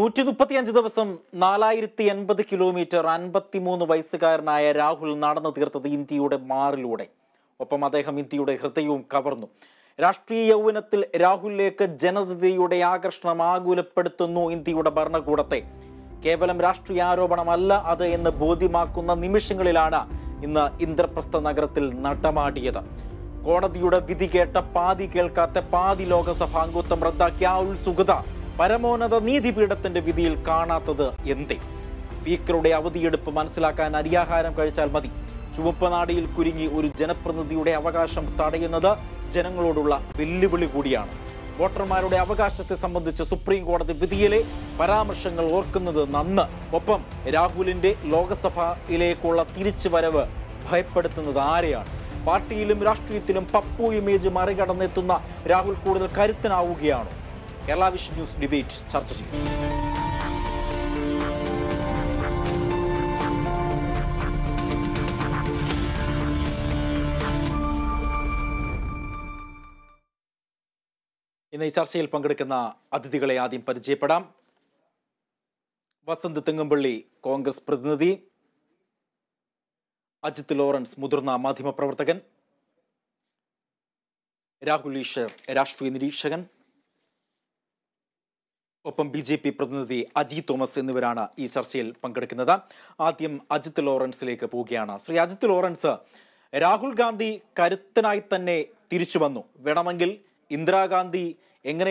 നൂറ്റി മുപ്പത്തിയഞ്ച് ദിവസം നാലായിരത്തി എൺപത് കിലോമീറ്റർ അൻപത്തിമൂന്ന് വയസ്സുകാരനായ രാഹുൽ നടന്നു തീർത്തത് ഇന്ത്യയുടെ മാറിലൂടെ ഒപ്പം അദ്ദേഹം ഇന്ത്യയുടെ ഹൃദയവും കവർന്നു രാഷ്ട്രീയ യൗവനത്തിൽ രാഹുലിലേക്ക് ജനതയുടെ ആകർഷണം ആകുലപ്പെടുത്തുന്നു ഇന്ത്യയുടെ ഭരണകൂടത്തെ കേവലം രാഷ്ട്രീയ ആരോപണമല്ല അത് എന്ന് ബോധ്യമാക്കുന്ന നിമിഷങ്ങളിലാണ് ഇന്ന് ഇന്ദ്രപ്രസ്ഥ നഗരത്തിൽ നടമാടിയത് കോടതിയുടെ വിധി കേട്ട പാതി കേൾക്കാത്ത പാതി ലോകസഭാംഗത്വം റദ്ദാക്കിയ ആ ഉത്സുകത പരമോന്നത നീതിപീഠത്തിന്റെ വിധിയിൽ കാണാത്തത് എന്തേ സ്പീക്കറുടെ അവധിയെടുപ്പ് മനസ്സിലാക്കാൻ അരിയാഹാരം കഴിച്ചാൽ മതി ചുവപ്പ് നാടിയിൽ കുരുങ്ങി ഒരു ജനപ്രതിനിധിയുടെ അവകാശം തടയുന്നത് ജനങ്ങളോടുള്ള വെല്ലുവിളി കൂടിയാണ് വോട്ടർമാരുടെ അവകാശത്തെ സംബന്ധിച്ച് സുപ്രീം കോടതി വിധിയിലെ പരാമർശങ്ങൾ ഓർക്കുന്നത് നന്ന് ഒപ്പം രാഹുലിന്റെ ലോകസഭയിലേക്കുള്ള തിരിച്ചുവരവ് ഭയപ്പെടുത്തുന്നത് ആരെയാണ് പാർട്ടിയിലും രാഷ്ട്രീയത്തിലും പപ്പു ഇമേജ് മറികടന്നെത്തുന്ന രാഹുൽ കൂടുതൽ കരുത്തനാവുകയാണോ കേരള വിഷൻ ന്യൂസ് ഡിബേറ്റ് ചർച്ച ചെയ്യും ഇന്ന് ഈ ചർച്ചയിൽ പങ്കെടുക്കുന്ന അതിഥികളെ ആദ്യം പരിചയപ്പെടാം വസന്ത് തെങ്ങമ്പള്ളി കോൺഗ്രസ് പ്രതിനിധി അജിത് ലോറൻസ് മുതിർന്ന മാധ്യമപ്രവർത്തകൻ രാഹുൽ ഈശ്വർ രാഷ്ട്രീയ നിരീക്ഷകൻ ഒപ്പം ബി ജെ പി പ്രതിനിധി അജി തോമസ് എന്നിവരാണ് ഈ ചർച്ചയിൽ പങ്കെടുക്കുന്നത് ആദ്യം അജിത് ലോറൻസിലേക്ക് പോവുകയാണ് ശ്രീ അജിത് ലോറൻസ് രാഹുൽ ഗാന്ധി കരുത്തനായി തന്നെ തിരിച്ചു വന്നു വേണമെങ്കിൽ ഇന്ദിരാഗാന്ധി എങ്ങനെ